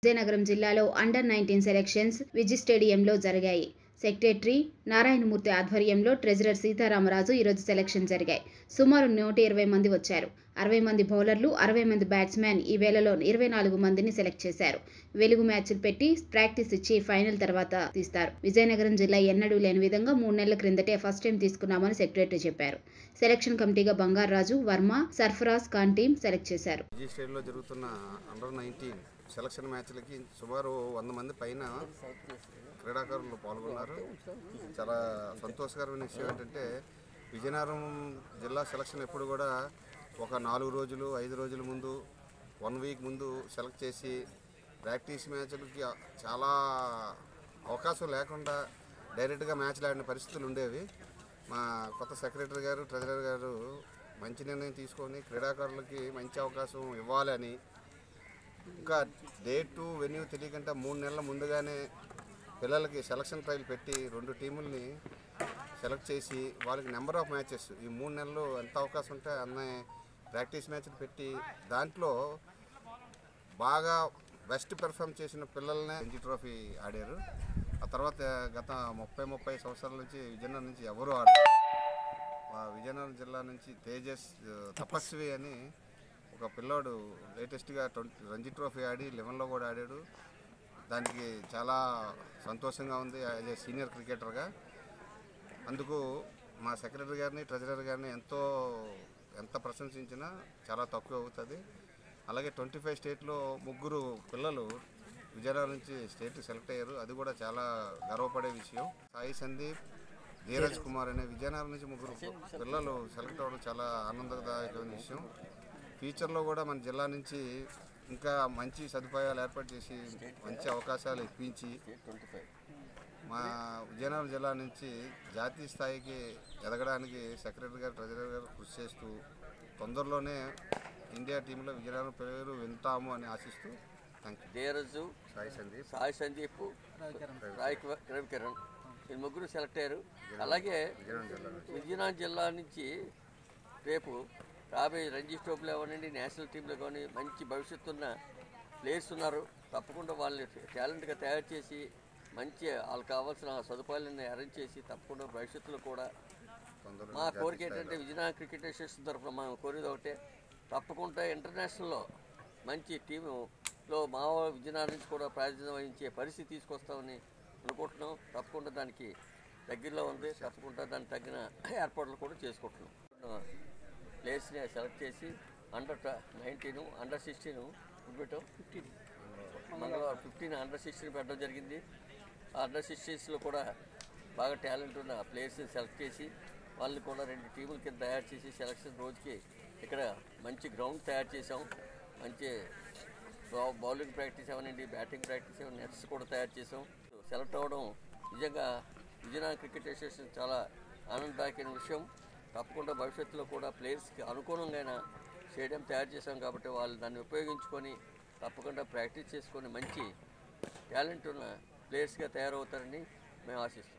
విజయనగరం జిల్లాలో under nineteen selections Vijay స్టేడియంలో జరిగాయి సెక్రటరీ నారాయణమూర్తి ఆధ్వర్యంలో ట్రెజరర్ సీతారామరాజు ఈరోజు సెలక్షన్ జరిగాయి సుమారు నూట ఇరవై మంది వచ్చారు అరవై మంది బౌలర్లు అరవై మంది బ్యాట్స్మెన్ ఈ వేళలో ఇరవై నాలుగు మందిని సెలెక్ట్ చేశారు వెలుగు మ్యాచ్లు పెట్టి ప్రాక్టీస్ ఇచ్చి ఫైనల్ తర్వాత తీస్తారు విజయనగరం జిల్లా ఎన్నడూ లేని విధంగా మూడు నెలల క్రిందటే ఫస్ట్ టైం తీసుకున్నామని సెక్రటరీ చెప్పారు సెలక్షన్ కమిటీగా బంగారాజు వర్మ సర్ఫరాజ్ ఖాన్ టీం సెలెక్ట్ చేశారు విజయ్ స్టేడియంలో జరుగుతున్న అండర్ నైన్టీన్ సెలక్షన్ మ్యాచ్లకి సుమారు వంద మంది పైన క్రీడాకారులు పాల్గొన్నారు చాలా సంతోషకరమైన విషయం ఏంటంటే విజయనగరం జిల్లా సెలక్షన్ ఎప్పుడు కూడా ఒక నాలుగు రోజులు ఐదు రోజుల ముందు వన్ వీక్ ముందు సెలెక్ట్ చేసి ప్రాక్టీస్ మ్యాచ్లకి చాలా అవకాశం లేకుండా డైరెక్ట్గా మ్యాచ్లు ఆడిన పరిస్థితులు ఉండేవి మా కొత్త సెక్రటరీ గారు ట్రెజరర్ గారు మంచి నిర్ణయం తీసుకొని క్రీడాకారులకి మంచి అవకాశం ఇవ్వాలని ఇంకా డేటు వెన్యూ తెలియకుండా మూడు నెలల ముందుగానే పిల్లలకి సెలక్షన్ ట్రయల్ పెట్టి రెండు టీముల్ని సెలెక్ట్ చేసి వాళ్ళకి నెంబర్ ఆఫ్ మ్యాచెస్ ఈ మూడు నెలలు ఎంత అవకాశం ఉంటే అన్న ప్రాక్టీస్ మ్యాచ్లు పెట్టి దాంట్లో బాగా బెస్ట్ పెర్ఫామ్ చేసిన పిల్లల్నే రంజీ ట్రోఫీ ఆడారు ఆ తర్వాత గత ముప్పై ముప్పై సంవత్సరాల నుంచి విజయనగరం నుంచి ఎవరు ఆడారు మా విజయనగరం జిల్లా నుంచి తేజస్ ఆ, తపస్వి అని ఒక పిల్లోడు లేటెస్ట్గా ట్వంటీ రంజీ ట్రోఫీ ఆడి లెవెన్లో కూడా ఆడాడు దానికి చాలా సంతోషంగా ఉంది యాజ్ ఏ సీనియర్ క్రికెటర్గా అందుకు మా సెక్రటరీ గారిని ట్రెజరర్ గారిని ఎంతో ఎంత ప్రశంసించినా చాలా తక్కువ అవుతుంది అలాగే ట్వంటీ ఫైవ్ స్టేట్లో ముగ్గురు పిల్లలు విజయనగరం నుంచి స్టేట్కి సెలెక్ట్ అయ్యారు అది కూడా చాలా గర్వపడే విషయం సాయి సందీప్ ధీరజ్ కుమార్ అనే విజయనగరం నుంచి ముగ్గురు పిల్లలు సెలెక్ట్ అవ్వడం చాలా ఆనందదాయకమైన విషయం ఫ్యూచర్లో కూడా మన జిల్లా నుంచి ఇంకా మంచి సదుపాయాలు ఏర్పాటు చేసి మంచి అవకాశాలు ఇప్పించి మా విజయనగరం జిల్లా నుంచి జాతీయ స్థాయికి ఎదగడానికి సెక్రటరీ గారు ట్రెజరర్ గారు కృషి చేస్తూ తొందరలోనే ఇండియా టీంలో విజయనగరం పేరు వింటాము అని ఆశిస్తూ థ్యాంక్ యూ ధీరజు సాయి సందీప్ సాయి సందీప్ రాయ్ రవికిరణ్ ఈ ముగ్గురు సెలెక్ట్ అయ్యారు అలాగే విజయనగరం జిల్లా నుంచి విజయనగరం జిల్లా నుంచి రేపు రాబోయే రంజీ ట్రోఫీలో కానివ్వండి నేషనల్ టీంలో కానీ మంచి భవిష్యత్తు ఉన్న ప్లేయర్స్ ఉన్నారు తప్పకుండా వాళ్ళని టాలెంట్గా తయారు చేసి మంచి వాళ్ళకి కావాల్సిన సదుపాయాలను అరేంజ్ చేసి తప్పకుండా భవిష్యత్తులో కూడా తొందరలో మా కోరిక ఏంటంటే విజయనగరం క్రికెట్ అసోసియేషన్ తరఫున మనం కోరేది ఒకటే తప్పకుండా ఇంటర్నేషనల్లో మంచి టీములో మా విజయనగరం నుంచి కూడా ప్రాతినిధ్యం వహించే పరిస్థితి తీసుకొస్తామని అనుకుంటున్నాం తప్పకుండా దానికి దగ్గరలో ఉంది తప్పకుండా దానికి తగిన ఏర్పాట్లు కూడా చేసుకుంటున్నాం ప్లేస్ని సెలెక్ట్ చేసి అండర్ నైన్టీన్ అండర్ సిక్స్టీన్ పెట్టాం ఫిఫ్టీన్ మంగళవారం ఫిఫ్టీన్ అండర్ సిక్స్టీన్ పెట్టడం జరిగింది ఆ అండర్ సిక్స్టీన్స్లో కూడా బాగా టాలెంట్ ఉన్న ప్లేయర్స్ని సెలెక్ట్ చేసి వాళ్ళని కూడా రెండు టీముల కింద తయారు చేసి సెలక్షన్ రోజుకి ఇక్కడ మంచి గ్రౌండ్ తయారు చేసాం మంచి బౌ- బౌలింగ్ ప్రాక్టీస్ అవనండి బ్యాటింగ్ ప్రాక్టీస్ అవన్నీ నెట్స్ కూడా తయారు చేసాం సెలెక్ట్ అవ్వడం నిజంగా విజయనగరం క్రికెట్ అసోసియేషన్ చాలా ఆనందదాయకమైన విషయం తప్పకుండా భవిష్యత్తులో కూడా ప్లేయర్స్కి అనుకూలంగా స్టేడియం తయారు చేసాం కాబట్టి వాళ్ళు దాన్ని ఉపయోగించుకొని తప్పకుండా ప్రాక్టీస్ చేసుకొని మంచి టాలెంట్ ఉన్న ప్లేయర్స్గా తయారవుతారని మేము ఆశిస్తున్నాం